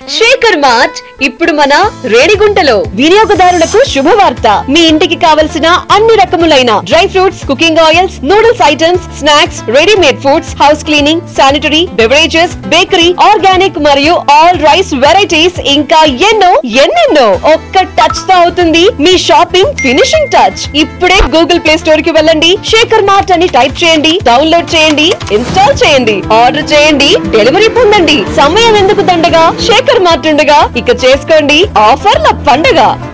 Shekhar mart ఇప్పుడు మన రేణిగుంటలో వినియోగదారులకు శుభవార్త మీ ఇంటికి కావలసిన అన్ని రకములైన dry fruits cooking oils noodles items snacks readymade foods house cleaning sanitary beverages bakery organic మరియు ఆల్ రైస్ వెరైటీస్ ఇంకా ఎన్నో ఎన్నెన్నో ఒక్క టచ్ తో అవుతుంది మీ షాపింగ్ ఫినిషింగ్ టచ్ ఇప్పుడే గూగుల్ ప్లే స్టోర్ కి వెళ్ళండి శేఖర్ మార్ట్ అని టైప్ చేయండి డౌన్లోడ్ చేయండి ఇన్స్టాల్ చేయండి ఆర్డర్ చేయండి డెలివరీ పొందండి సమయం ఎందుకు దండగా శేఖర్ మార్ట్ ఉండగా ఇక చేసుకోండి ఆఫర్ల పండగ